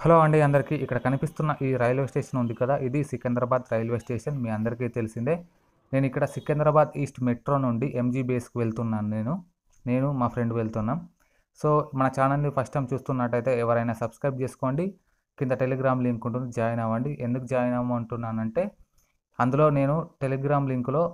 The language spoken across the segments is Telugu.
హలో అండి అందరికీ ఇక్కడ కనిపిస్తున్న ఈ రైల్వే స్టేషన్ ఉంది కదా ఇది సికింద్రాబాద్ రైల్వే స్టేషన్ మీ అందరికీ తెలిసిందే నేను ఇక్కడ సికింద్రాబాద్ ఈస్ట్ మెట్రో నుండి ఎంజీ బేస్కి వెళ్తున్నాను నేను నేను మా ఫ్రెండ్ వెళ్తున్నాం సో మన ఛానల్ని ఫస్ట్ టైం చూస్తున్నట్టయితే ఎవరైనా సబ్స్క్రైబ్ చేసుకోండి కింద టెలిగ్రామ్ లింక్ ఉంటుంది జాయిన్ అవ్వండి ఎందుకు జాయిన్ అవ్వమంటున్నానంటే అందులో నేను టెలిగ్రామ్ లింకులో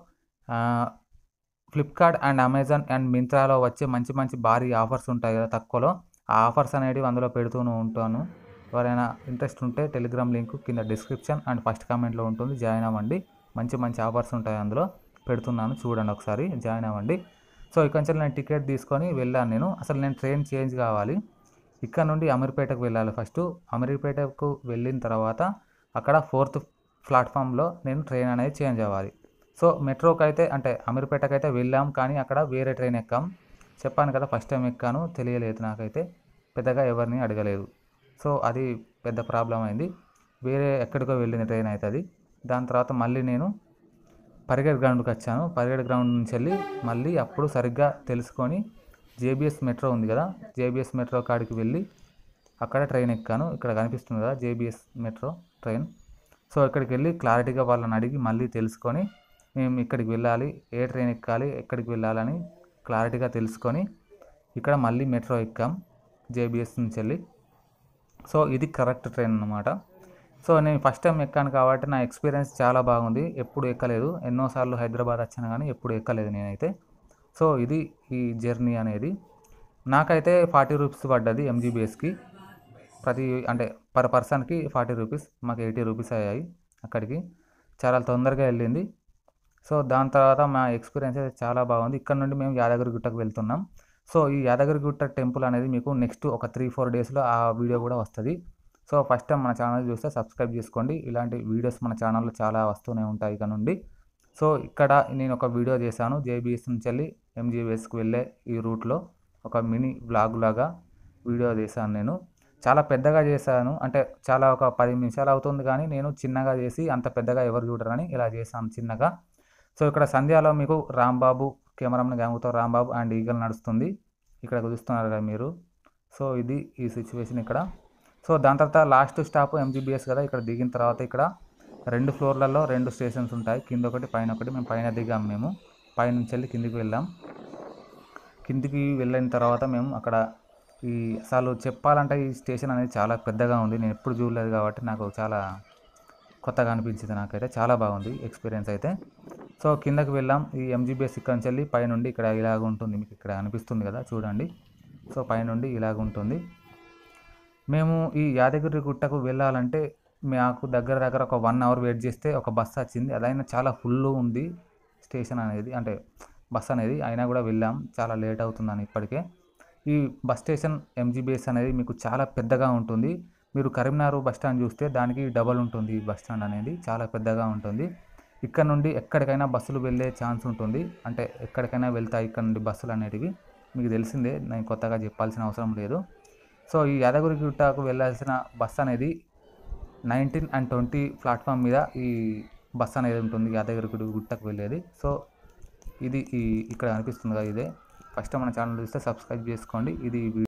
ఫ్లిప్కార్ట్ అండ్ అమెజాన్ అండ్ మింత్రాలో వచ్చే మంచి మంచి భారీ ఆఫర్స్ ఉంటాయి కదా తక్కువలో ఆ ఆఫర్స్ అనేవి అందులో పెడుతూనే ఉంటాను ఎవరైనా ఇంట్రెస్ట్ ఉంటే టెలిగ్రామ్ లింక్ కింద డిస్క్రిప్షన్ అండ్ ఫస్ట్ కామెంట్లో ఉంటుంది జాయిన్ అవ్వండి మంచి మంచి ఆఫర్స్ ఉంటాయి అందులో పెడుతున్నాను చూడండి ఒకసారి జాయిన్ అవ్వండి సో ఇక్కడ నుంచి నేను టికెట్ తీసుకొని వెళ్ళాను నేను అసలు నేను ట్రైన్ చేంజ్ కావాలి ఇక్కడ నుండి అమీర్పేటకు వెళ్ళాలి ఫస్ట్ అమీర్పేటకు వెళ్ళిన తర్వాత అక్కడ ఫోర్త్ ప్లాట్ఫామ్లో నేను ట్రైన్ అనేది చేంజ్ అవ్వాలి సో మెట్రోకి అయితే అంటే అమీర్పేటకి అయితే వెళ్ళాం కానీ అక్కడ వేరే ట్రైన్ ఎక్కాం చెప్పాను కదా ఫస్ట్ టైం ఎక్కాను తెలియలేదు నాకైతే పెద్దగా ఎవరిని అడగలేదు సో అది పెద్ద ప్రాబ్లం అయింది వేరే ఎక్కడికో వెళ్ళిన ట్రైన్ అయితే అది దాని తర్వాత మళ్ళీ నేను పరిగెడ్ గ్రౌండ్కి వచ్చాను పరిగెడ్ గ్రౌండ్ నుంచి వెళ్ళి మళ్ళీ అప్పుడు సరిగ్గా తెలుసుకొని జేబిఎస్ మెట్రో ఉంది కదా జేబిఎస్ మెట్రో కాడికి వెళ్ళి అక్కడ ట్రైన్ ఎక్కాను ఇక్కడ కనిపిస్తుంది కదా జేబిఎస్ మెట్రో ట్రైన్ సో ఇక్కడికి వెళ్ళి క్లారిటీగా వాళ్ళని అడిగి మళ్ళీ తెలుసుకొని మేము ఇక్కడికి వెళ్ళాలి ఏ ట్రైన్ ఎక్కాలి ఎక్కడికి వెళ్ళాలని క్లారిటీగా తెలుసుకొని ఇక్కడ మళ్ళీ మెట్రో ఎక్కాం జేబిఎస్ నుంచి వెళ్ళి సో ఇది కరెక్ట్ ట్రైన్ అనమాట సో నేను ఫస్ట్ టైం ఎక్కాను కాబట్టి నా ఎక్స్పీరియన్స్ చాలా బాగుంది ఎప్పుడు ఎక్కలేదు ఎన్నోసార్లు హైదరాబాద్ వచ్చాను కానీ ఎప్పుడు ఎక్కలేదు నేనైతే సో ఇది ఈ జర్నీ అనేది నాకైతే ఫార్టీ రూపీస్ పడ్డది ఎంజీబీఎస్కి ప్రతి అంటే పర్ పర్సన్కి ఫార్టీ రూపీస్ మాకు ఎయిటీ రూపీస్ అయ్యాయి అక్కడికి చాలా తొందరగా వెళ్ళింది సో దాని తర్వాత మా ఎక్స్పీరియన్స్ అయితే చాలా బాగుంది ఇక్కడ నుండి మేము యాదగిరి గుట్టకు వెళ్తున్నాం సో ఈ యాదగిరి గుట్ట టెంపుల్ అనేది మీకు నెక్స్ట్ ఒక త్రీ ఫోర్ డేస్లో ఆ వీడియో కూడా వస్తుంది సో ఫస్ట్ టైం మన ఛానల్ చూస్తే సబ్స్క్రైబ్ చేసుకోండి ఇలాంటి వీడియోస్ మన ఛానల్లో చాలా వస్తూనే ఉంటాయి ఇక నుండి సో ఇక్కడ నేను ఒక వీడియో చేశాను జేబీఎస్ నుంచి వెళ్ళి ఎంజీబీఎస్కి వెళ్ళే ఈ రూట్లో ఒక మినీ వ్లాగ్ లాగా వీడియో చేశాను నేను చాలా పెద్దగా చేశాను అంటే చాలా ఒక పది నిమిషాలు అవుతుంది కానీ నేను చిన్నగా చేసి అంత పెద్దగా ఎవరు చూడరని ఇలా చేశాను చిన్నగా సో ఇక్కడ సంధ్యాలో మీకు రాంబాబు కెమెరామెన్ గ్యాంగ్తో రాంబాబు అండ్ ఈగల్ నడుస్తుంది ఇక్కడ చూస్తున్నారు కదా మీరు సో ఇది ఈ సిచ్యువేషన్ ఇక్కడ సో దాని తర్వాత లాస్ట్ స్టాప్ ఎంజీబీఎస్ కదా ఇక్కడ దిగిన తర్వాత ఇక్కడ రెండు ఫ్లోర్లలో రెండు స్టేషన్స్ ఉంటాయి కింద ఒకటి పైన ఒకటి మేము పైన దిగాం మేము పైనుంచి వెళ్ళి కిందికి వెళ్ళాం కిందికి వెళ్ళిన తర్వాత మేము అక్కడ ఈ అసలు చెప్పాలంటే ఈ స్టేషన్ అనేది చాలా పెద్దగా ఉంది నేను ఎప్పుడు చూడలేదు కాబట్టి నాకు చాలా కొత్తగా అనిపించింది నాకైతే చాలా బాగుంది ఎక్స్పీరియన్స్ అయితే సో కిందకి వెళ్ళాం ఈ ఎంజీబీఎస్ ఇక్కడ నుంచి వెళ్ళి పైనుండి ఇక్కడ ఇలాగ ఉంటుంది మీకు ఇక్కడ అనిపిస్తుంది కదా చూడండి సో పైనుండి ఇలాగ ఉంటుంది మేము ఈ యాదగిరి గుట్టకు వెళ్ళాలంటే మాకు దగ్గర దగ్గర ఒక వన్ అవర్ వెయిట్ చేస్తే ఒక బస్సు వచ్చింది అదైనా చాలా ఫుల్ ఉంది స్టేషన్ అనేది అంటే బస్ అనేది అయినా కూడా వెళ్ళాం చాలా లేట్ అవుతుందని ఇప్పటికే ఈ బస్ స్టేషన్ ఎంజీబీఎస్ అనేది మీకు చాలా పెద్దగా ఉంటుంది మీరు కరీంనగర్ బస్ స్టాండ్ చూస్తే దానికి డబల్ ఉంటుంది ఈ బస్ స్టాండ్ అనేది చాలా పెద్దగా ఉంటుంది ఇక్కడ నుండి ఎక్కడికైనా బస్సులు వెళ్ళే ఛాన్స్ ఉంటుంది అంటే ఎక్కడికైనా వెళ్తాయి ఇక్కడ నుండి బస్సులు అనేటివి మీకు తెలిసిందే నేను కొత్తగా చెప్పాల్సిన అవసరం లేదు సో ఈ యాదగిరి గుట్టకు వెళ్ళాల్సిన బస్ అనేది నైన్టీన్ అండ్ ట్వంటీ ప్లాట్ఫామ్ మీద ఈ బస్ అనేది ఉంటుంది యాదగిరి గుట్టకు వెళ్ళేది సో ఇది ఈ ఇక్కడ అనిపిస్తుంది కదా ఇదే ఫస్ట్ మన ఛానల్ చూస్తే సబ్స్క్రైబ్ చేసుకోండి ఇది